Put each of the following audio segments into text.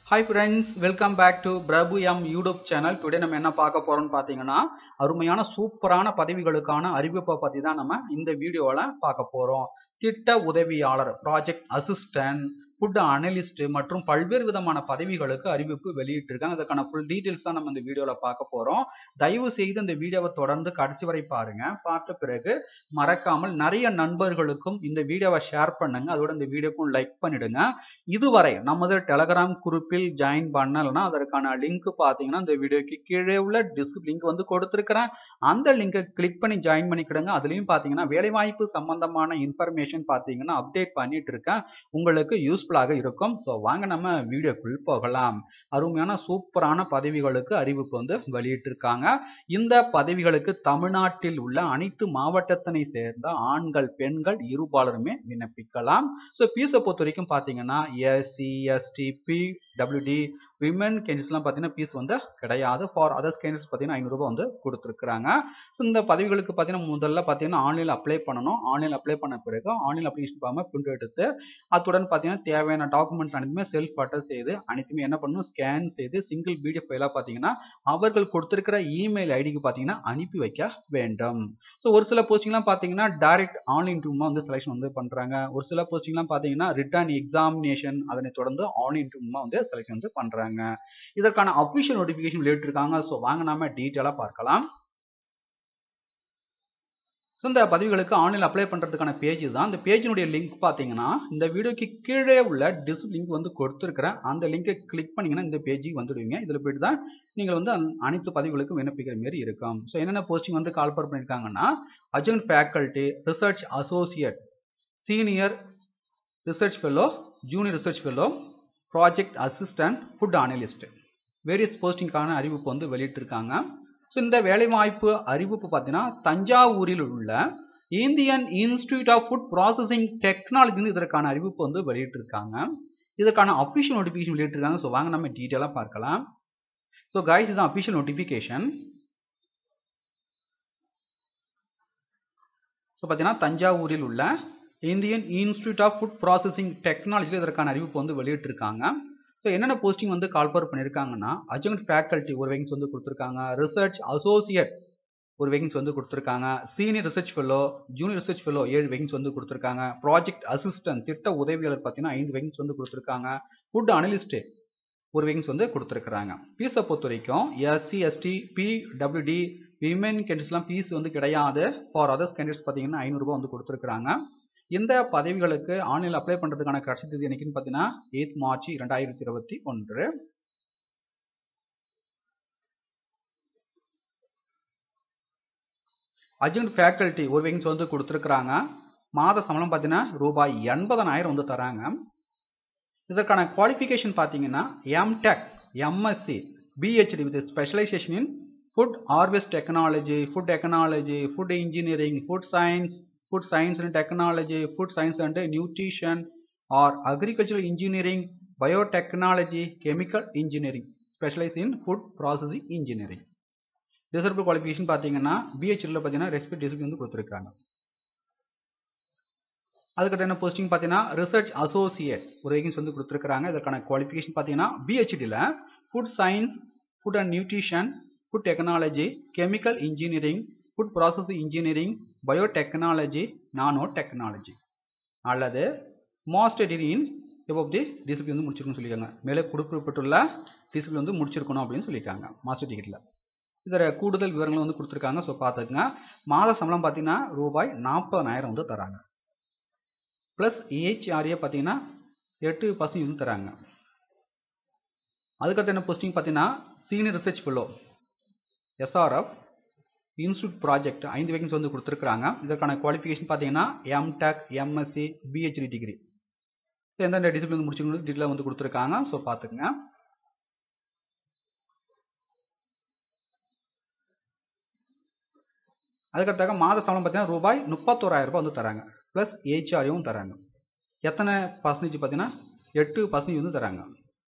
Hi friends welcome back to Prabhu M YouTube channel today நம்ம என்ன பார்க்க போறோம்னு பார்த்தீங்கன்னா அருமையான சூப்பரான பதவிகளுக்கான அறிவிப்பை பற்றி தான் நம்ம இந்த வீடியோவில் பார்க்க போறோம் திட்ட உதவியாளர் ப்ராஜெக்ட் அசிஸ்டன்ட் ஃபுட் அனலிஸ்ட் மற்றும் பல்வேறு விதமான பதவிகளுக்கு அறிவிப்பு வெளியிட்டிருக்காங்க அதுக்கான ஃபுல் டீட்டெயில்ஸ் தான் நம்ம இந்த வீடியோவில் பார்க்க போறோம் தயவு செய்து இந்த வீடியோவை தொடர்ந்து கடைசி வரை பாருங்க பார்த்த பிறகு மறக்காமல் நிறைய நண்பர்களுக்கும் இந்த வீடியோவை ஷேர் பண்ணுங்க அதோட இந்த வீடியோக்கும் லைக் பண்ணிடுங்க இதுவரை நமது டெலகிராம் குரூப்பில் ஜாயின் பண்ணலைன்னா அதற்கான லிங்க் பார்த்தீங்கன்னா இந்த வீடியோக்கு கீழே உள்ள டிஸ்க் லிங்க் வந்து கொடுத்துருக்கிறேன் அந்த லிங்கை கிளிக் பண்ணி ஜாயின் பண்ணிக்கிடுங்க அதுலேயும் பார்த்தீங்கன்னா வேலைவாய்ப்பு சம்பந்தமான இன்ஃபர்மேஷன் பார்த்தீங்கன்னா அப்டேட் பண்ணிட்டு இருக்கேன் உங்களுக்கு யூஸ்ஃபுல்லாக இருக்கும் ஸோ வாங்க நம்ம வீடியோக்குள் போகலாம் அருமையான சூப்பரான பதவிகளுக்கு அறிவிப்பு வந்து வெளியிட்டிருக்காங்க இந்த பதவிகளுக்கு தமிழ்நாட்டில் உள்ள அனைத்து மாவட்டத்தினை சேர்ந்த ஆண்கள் பெண்கள் இருபாலருமே விண்ணப்பிக்கலாம் ஸோ பீஸை பொறுத்த வரைக்கும் பார்த்தீங்கன்னா SC ST P WD women கேண்டிஸ்லாம் பார்த்தீங்கன்னா ஃபீஸ் வந்து கிடையாது ஃபார் அதர்ஸ் கேண்டிஸ் பார்த்தீங்கன்னா ஐநூறுரூபா வந்து கொடுத்துருக்குறாங்க ஸோ இந்த பதவிகளுக்கு பார்த்தீங்கன்னா முதல்ல பார்த்தீங்கன்னா ஆன்லைனில் அப்ளை பண்ணணும் ஆன்லைனில் அப்ளை பண்ண பிறகு ஆன்லைன் அப்ளிகேஷன் ஃபார்மை பிரிண்ட் எடுத்து அத்துடன் பார்த்தீங்கன்னா தேவையான டாக்குமெண்ட்ஸ் அனைத்துமே செல்ஃப் அட்டர் செய்து அனைத்துமே என்ன பண்ணணும் ஸ்கேன் செய்து சிங்கிள் பிடிஎஃப் ஃபைலாக பார்த்தீங்கன்னா அவர்கள் கொடுத்துருக்கிற இமெயில் ஐடிக்கு பார்த்தீங்கன்னா அனுப்பி வைக்க வேண்டும் ஸோ ஒரு சில போஸ்டிங்லாம் பார்த்தீங்கன்னா டைரக்ட் ஆன்லைன் இன்டர்வியூமா வந்து செலெக்ஷன் வந்து பண்ணுறாங்க ஒரு சில போஸ்டிங்லாம் பார்த்தீங்கன்னா ரிட்டர்ன் எக்ஸாமினேஷன் அதனை தொடர்ந்து ஆன்லைன் இன்டர்வியூமா வந்து செலெக்ஷன் வந்து பண்ணுறாங்க இதற்கான அஃபிஷியல் நோட்டிஃபிகேஷன் வெளியிட்டிருக்காங்க ஸோ வாங்க நாம டீட்டெயிலாக பார்க்கலாம் ஸோ இந்த பதவிகளுக்கு ஆன்லைன் அப்ளை பண்ணுறதுக்கான பேஜ் தான் இந்த பேஜினுடைய லிங்க் பார்த்தீங்கன்னா இந்த வீடியோக்கு கீழே உள்ள டிஸ் லிங்க் வந்து கொடுத்துருக்கிறேன் அந்த லிங்கை கிளிக் பண்ணிங்கன்னா இந்த பேஜுக்கு வந்துடுவீங்க இதில் போயிட்டு தான் நீங்கள் வந்து அனைத்து பதவிகளுக்கும் விண்ணப்பிக்கிற மாரி இருக்கும் ஸோ என்னென்ன போஸ்டிங் வந்து கால்பர் பண்ணியிருக்காங்கன்னா agent faculty research associate senior research fellow junior research fellow project assistant food analyst various போஸ்டிங்கான அறிவிப்பு வந்து வெளியிட்டிருக்காங்க ஸோ இந்த வேலைவாய்ப்பு அறிவிப்பு பார்த்தீங்கன்னா தஞ்சாவூரில் உள்ள Indian institute of food processing டெக்னாலஜின்னு இதற்கான அறிவிப்பு வந்து வெளியிட்டிருக்காங்க இதற்கான அஃபிஷியல் நோட்டிஃபிகேஷன் வெளியிட்டிருக்காங்க ஸோ வாங்க நம்ம டீட்டெயிலாக பார்க்கலாம் ஸோ கைஸ் இதுதான் அஃபிஷியல் நோட்டிஃபிகேஷன் ஸோ பார்த்தீங்கன்னா தஞ்சாவூரில் உள்ள Indian institute of food processing டெக்னாலஜியில் இதற்கான அறிவிப்பு வந்து வெளியிட்டிருக்காங்க ஸோ என்னென்ன போஸ்டிங் வந்து கால்பர் பண்ணியிருக்காங்கன்னா அஜென்ட் ஃபேக்கல்ட்டி ஒரு வேகன்ஸ் வந்து கொடுத்துருக்காங்க ரிசர்ச் அசோசியேட் ஒரு வேகன்ஸ் வந்து கொடுத்துருக்காங்க senior research fellow junior research fellow ஏழு வேகன்ஸ் வந்து கொடுத்துருக்காங்க ப்ராஜெக்ட் அசிஸ்டன்ட் திட்ட உதவியாளர் பார்த்தீங்கன்னா ஐந்து வேகன்ஸ் வந்து கொடுத்துருக்காங்க ஃபுட் அனலிஸ்ட்டு ஒரு வேகன்ஸ் வந்து கொடுத்துருக்குறாங்க ஃபீஸை பொறுத்த வரைக்கும் SC ST P WD women கேண்டிடேட்ஸ்லாம் ஃபீஸ் வந்து கிடையாது ஃபார் அதர்ஸ் கேண்டிடேட்ஸ் பார்த்தீங்கன்னா ஐநூறுரூபா வந்து கொடுத்துருக்குறாங்க இந்த பதவிகளுக்கு ஆன்லைனில் அப்ளை பண்ணுறதுக்கான கடைசி தேதி என்னைக்குன்னு பார்த்தீங்கன்னா எயித் மார்ச் இரண்டாயிரத்தி இருபத்தி ஒன்று அர்ஜென்ட் ஃபேக்கல்ட்டி ஒரு வேகன்ஸ் வந்து கொடுத்துருக்குறாங்க மாத சம்பளம் பார்த்தீங்கன்னா ரூபாய் எண்பதனாயிரம் வந்து தராங்க இதற்கான குவாலிஃபிகேஷன் பார்த்தீங்கன்னா MTech MSc PhD with specialisation in food harvest technology food technology food engineering food science food science and technology, food science and nutrition, or agricultural engineering, biotechnology, chemical engineering, specialize in food processing engineering. Desirable qualification பார்த்தீங்கன்னா பிஹெச்டியில் பார்த்தீங்கன்னா respect discipline வந்து கொடுத்துருக்காங்க அதுக்கடுத்து என்ன posting பார்த்தீங்கன்னா research associate ஒரு vacancies வந்து கொடுத்துருக்காங்க இதற்கான குவாலிஃபிகேஷன் பார்த்தீங்கன்னா பிஹெச்டியில் food science food and nutrition food technology chemical engineering food processing engineering biotechnology nano technology அல்லது master degree in above the discipline வந்து முடிச்சிருக்கணும்னு சொல்லியிருக்காங்க மேலே குறிப்பிட்டுள்ள டிசிப்ளின் வந்து முடிச்சிருக்கணும் அப்படின்னு சொல்லியிருக்காங்க மாஸ்டர் டிகிரியில் இதில் கூடுதல் விவரங்கள் வந்து கொடுத்துருக்காங்க ஸோ பார்த்துக்குங்க மாத சம்பளம் பார்த்தீங்கன்னா ரூபாய் நாற்பதாயிரம் வந்து தராங்க ப்ளஸ் ஏஹெச்ஆர்ஏ பார்த்தீங்கன்னா எட்டு பர்சன்ட் வந்து தராங்க அதுக்கடுத்து என்ன போஸ்டிங் பார்த்தீங்கன்னா senior research fellow SRF institute project ஐந்து வேகன்ஸ் வந்து கொடுத்துருக்காங்க இதற்கான குவாலிஃபிகேஷன் பார்த்தீங்கன்னா MTech MSc PhD degree so எந்தெந்த டிசிப்ளின் முடிச்சுக்கணும் டீட்டெயிலாக வந்து கொடுத்துருக்காங்க ஸோ பார்த்துக்குங்க அதுக்கடுத்தாக மாத சம்பளம் பார்த்தீங்கன்னா ரூபாய் முப்பத்தோராயிரம் ரூபாய் வந்து தராங்க ப்ளஸ் ஏஹெச்ஆரையும் தராங்க எத்தனை பர்சன்டேஜ் பார்த்தீங்கன்னா எட்டு பர்சன்டேஜ் வந்து தராங்க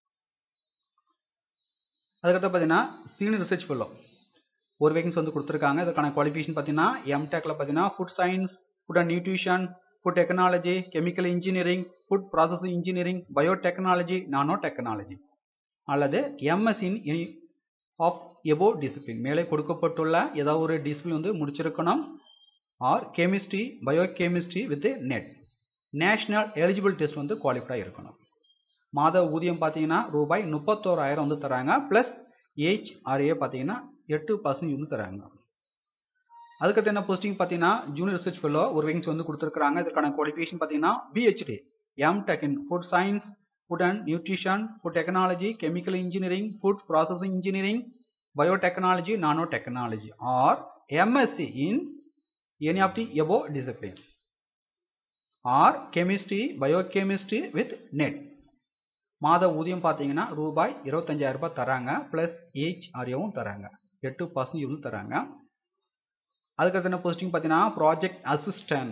அதுக்கடுத்து பார்த்தீங்கன்னா சீனியர் ரிசர்ச் ஃபெல்லோ ஒரு வேகன்ஸ் வந்து கொடுத்துருக்காங்க இதுக்கான குவாலிஃபிகேஷன் பார்த்தீங்கன்னா எம்டெக்கில் பார்த்தீங்கன்னா food science food and nutrition food technology chemical engineering food processing engineering biotechnology nano technology அல்லது MS in any of above discipline மேலே கொடுக்கப்பட்டுள்ள ஏதாவது ஒரு டிசிப்ளின் வந்து முடிச்சிருக்கணும் or chemistry bio chemistry with NET national eligible test வந்து குவாலிஃபைடாக இருக்கணும் மாத ஊதியம் பார்த்தீங்கன்னா ரூபாய் முப்பத்தோராயிரம் வந்து தராங்க ப்ளஸ் ஏஹ்ஆர்ஏ பார்த்தீங்கன்னா எட்டு பர்சன்ட் வந்து தராங்க அதுக்கடுத்து என்ன போஸ்டிங் பார்த்தீங்கன்னா ஜூனியர் ரிசர்ச் ஃபெல்லோ ஒரு வேகன்சி வந்து கொடுத்துருக்காங்க இதுக்கான குவாலிஃபிகேஷன் பார்த்தீங்கன்னா PhD MTech in food science food and nutrition food technology chemical engineering food processing engineering biotechnology nano technology or MSc in any of the above discipline or chemistry biochemistry with NET மாத ஊதியம் பார்த்தீங்கன்னா ரூபாய் இருபத்தஞ்சாயிரம் ரூபாய் தராங்க plus ஏஹ்ஆர்ஏவும் தராங்க எட்டு percent வந்து தராங்க அதுக்கடுத்து என்ன போஸ்டிங் பார்த்தீங்கன்னா ப்ராஜெக்ட் அசிஸ்டன்ட்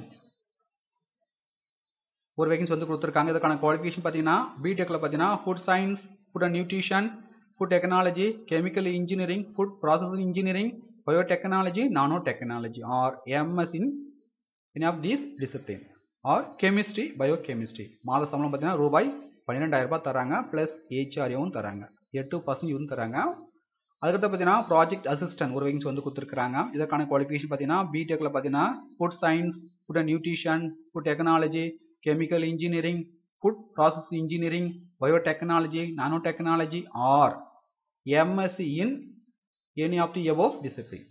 ஒரு வேகன்சி வந்து கொடுத்துருக்காங்க இதுக்கான குவாலிஃபிகேஷன் பார்த்தீங்கன்னா பிடெக்கில் பார்த்தீங்கன்னா food science food and nutrition food technology chemical engineering food processing engineering biotechnology nano technology or MS in in of these discipline or chemistry biochemistry மாத சம்பளம் பார்த்தீங்கன்னா ரூபாய் பன்னிரெண்டாயிரம் ரூபாய் தராங்க ப்ளஸ் ஹெச்ஆர்ஏவும் தராங்க எட்டு பர்சன்ட் வந்து தராங்க அதுக்கடுத்து பார்த்தீங்கன்னா ப்ராஜெக்ட் அசிஸ்டன்ட் ஒரு வேகன்சி வந்து கொடுத்துருக்காங்க இதற்கான குவாலிஃபிகேஷன் பார்த்தீங்கன்னா பிடெக்கில் பார்த்தீங்கன்னா food science food and nutrition food technology chemical engineering food process engineering biotechnology nano technology or MSc in any of the above discipline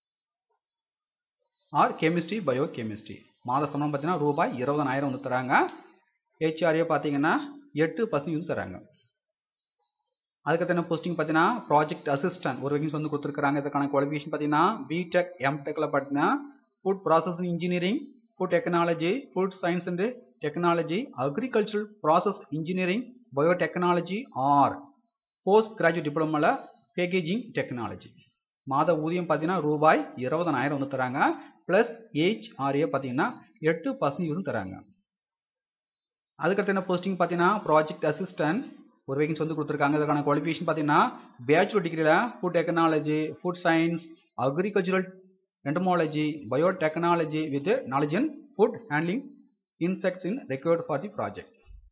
or chemistry bio chemistry மாத சம்பளம் பார்த்தீங்கன்னா ரூபாய் இருபதனாயிரம் வந்து தராங்க ஹெச்ஆர்ஏ பார்த்தீங்கன்னா எட்டு பர்சன்ட் வந்து தராங்க அதுக்கடுத்து என்ன போஸ்டிங் பார்த்தீங்கன்னா ப்ராஜெக்ட் அசிஸ்டன்ட் ஒரு வேகன்ஸ் வந்து கொடுத்துருக்காங்க இதுக்கான குவாலிஃபிகேஷன் பார்த்தீங்கன்னா பிடெக் எம்டெக்கில் பார்த்தீங்கன்னா food processing engineering food technology food science and technology agricultural process engineering biotechnology or post graduate டிப்ளமோவில் பேக்கேஜிங் டெக்னாலஜி மாத ஊதியம் பார்த்தீங்கன்னா ரூபாய் இருபதனாயிரம் வந்து தராங்க ப்ளஸ் ஹெச்ஆர்ஏ பார்த்தீங்கன்னா எட்டு பர்சன்ட் வந்து தராங்க அதுக்கடுத்து என்ன போஸ்டிங் பார்த்தீங்கன்னா ப்ராஜெக்ட் அசிஸ்டன்ட் ஒரு வேகன்ஸ் வந்து கொடுத்துருக்காங்க இதுக்கான குவாலிஃபிகேஷன் பார்த்தீங்கன்னா பேச்சுலர் டிகிரியில் food technology food science agricultural entomology biotechnology with knowledge in food handling insects in required for the project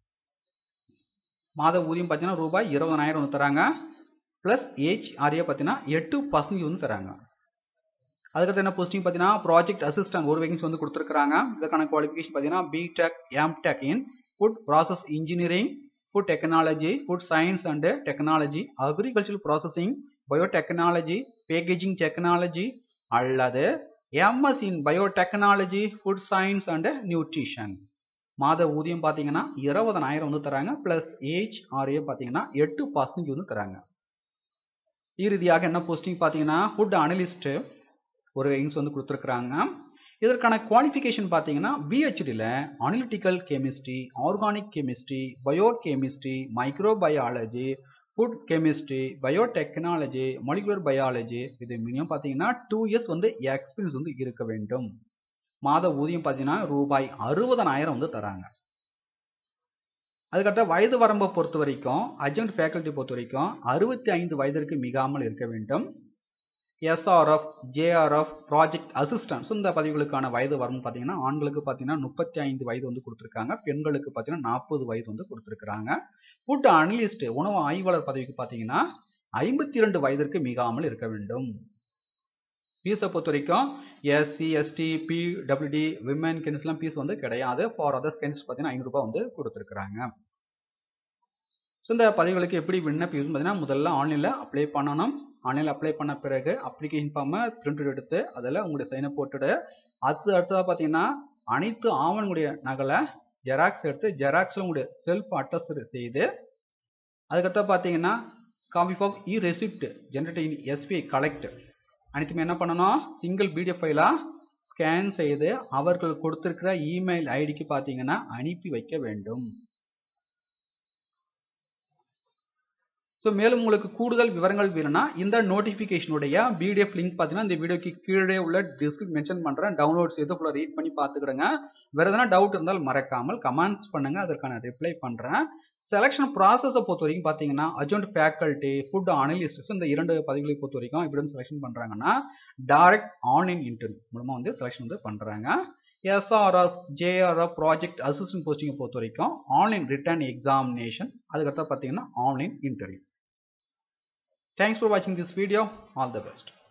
மாத ஊதியம் பார்த்தீங்கன்னா ரூபாய் இருபதனாயிரம் வந்து தராங்க ப்ளஸ் ஹெச்ஆர்ஏ பார்த்தீங்கன்னா எட்டு பர்சன்ட் வந்து தராங்க அதுக்கடுத்து என்ன போஸ்டிங் பார்த்தீங்கன்னா ப்ராஜெக்ட் அசிஸ்டன்ட் ஒரு வேகன்ஸ் வந்து கொடுத்துருக்காங்க இதுக்கான குவாலிஃபிகேஷன் பார்த்தீங்கன்னா BTech MTech in food process engineering food technology food science and technology agricultural processing biotechnology packaging technology அல்லது MS in biotechnology food science and nutrition மாத ஊதியம் பார்த்தீங்கன்னா இருபதனாயிரம் வந்து தராங்க ப்ளஸ் ஏஜ் ஆர்ஏ பார்த்தீங்கன்னா எட்டு பர்சன்ட் வந்து தராங்க இறுதியாக என்ன போஸ்டிங் பார்த்தீங்கன்னா ஃபுட் அனலிஸ்ட்டு ஒரு வேகன்ஸ் வந்து கொடுத்துருக்குறாங்க இதற்கான குவாலிஃபிகேஷன் பார்த்தீங்கன்னா பிஹெச்டியில் analytical chemistry organic chemistry bio chemistry microbiology food chemistry biotechnology molecular biology இது மினிமம் பார்த்தீங்கன்னா டூ இயர்ஸ் வந்து எக்ஸ்பீரியன்ஸ் வந்து இருக்க வேண்டும் மாத ஊதியம் பார்த்தீங்கன்னா ரூபாய் அறுபதனாயிரம் வந்து தராங்க அதுக்கடுத்த வயது வரம்பை பொறுத்த வரைக்கும் அர்ஜென்ட் ஃபேக்கல்ட்டி பொறுத்த வரைக்கும் அறுபத்தி ஐந்து வயதிற்கு மிகாமல் இருக்க வேண்டும் எஸ்ஆர்எஃப் ஜேஆர்எஃப் ப்ராஜெக்ட் அசிஸ்டன்ஸ் இந்த பதவிகளுக்கான வயது வரம்பு பார்த்தீங்கன்னா ஆண்களுக்கு பார்த்தீங்கன்னா முப்பத்தி ஐந்து வயது வந்து கொடுத்துருக்காங்க பெண்களுக்கு பார்த்தீங்கன்னா நாற்பது வயது வந்து கொடுத்துருக்காங்க ஃபுட் அனலிஸ்ட் உணவு ஆய்வாளர் பதவிக்கு பார்த்தீங்கன்னா ஐம்பத்தி இரண்டு வயதிற்கு மிகாமல் இருக்க வேண்டும் ஃபீஸை பொறுத்த வரைக்கும் எஸ்சி எஸ்டி பிடபிள்யூடி விமன் கென்ஸ்லாம் ஃபீஸ் வந்து கிடையாது ஃபார் அதர்ஸ் கென்ஸ் பார்த்தீங்கன்னா ஐநூறுரூபா வந்து கொடுத்துருக்குறாங்க ஸோ இந்த பதவிகளுக்கு எப்படி விண்ணப்பிக்கும் பார்த்தீங்கன்னா முதல்ல ஆன்லைனில் அப்ளை பண்ணணும் ஆன்லைனில் அப்ளை பண்ண பிறகு அப்ளிகேஷன் ஃபார்மை பிரிண்ட் எடுத்து அதில் உங்களுடைய சைனை போட்டுட்டு அது அடுத்ததாக பார்த்தீங்கன்னா அனைத்து ஆவணங்களுடைய நகலை ஜெராக்ஸ் எடுத்து ஜெராக்ஸில் உங்களுடைய செல்ஃப் அட்டஸ்ட் செய்து அதுக்கடுத்து பார்த்தீங்கன்னா copy of e receipt generate in SBI collect அனைத்துமே என்ன பண்ணணும் சிங்கிள் பிடிஎஃப் ஃபைலாக ஸ்கேன் செய்து அவர்கள் கொடுத்திருக்கிற இமெயில் ஐடிக்கு பார்த்தீங்கன்னா அனுப்பி வைக்க வேண்டும் ஸோ மேலும் உங்களுக்கு கூடுதல் விவரங்கள் வேணும்னா இந்த நோட்டிஃபிகேஷனுடைய பிடிஎஃப் லிங்க் பார்த்தீங்கன்னா இந்த வீடியோக்கு கீழே உள்ள டிஸ்கிரிப் மென்ஷன் பண்ணுறேன் டவுன்லோட் செய்து ஃபுல்லாக ரீட் பண்ணி பார்த்துக்கிடுங்க வேறு எதனா டவுட் இருந்தால் மறக்காமல் கமெண்ட்ஸ் பண்ணுங்க அதற்கான ரிப்ளை பண்ணுறேன் செலெக்ஷன் ப்ராசஸை பொறுத்த வரைக்கும் பார்த்தீங்கன்னா அஜெண்ட் ஃபேக்கல்ட்டி ஃபுட் அனலிஸ்ட் இந்த இரண்டு பதவிகளை பொறுத்த வரைக்கும் எப்படி வந்து செலெக்ஷன் பண்ணுறாங்கன்னா டைரக்ட் ஆன்லைன் இன்டர்வியூ மூலமாக வந்து செலெக்ஷன் வந்து பண்ணுறாங்க எஸ்ஆர்எஃப் ஜேஆர்எஃப் ப்ராஜெக்ட் அசிஸ்டன்ட் போஸ்டிங்கை பொறுத்த வரைக்கும் ஆன்லைன் ரிட்டர்ன் எக்ஸாமினேஷன் அதுக்கடுத்து பார்த்தீங்கன்னா ஆன்லைன் இன்டர்வியூ தேங்க்ஸ் ஃபார் வாட்சிங் this video all the best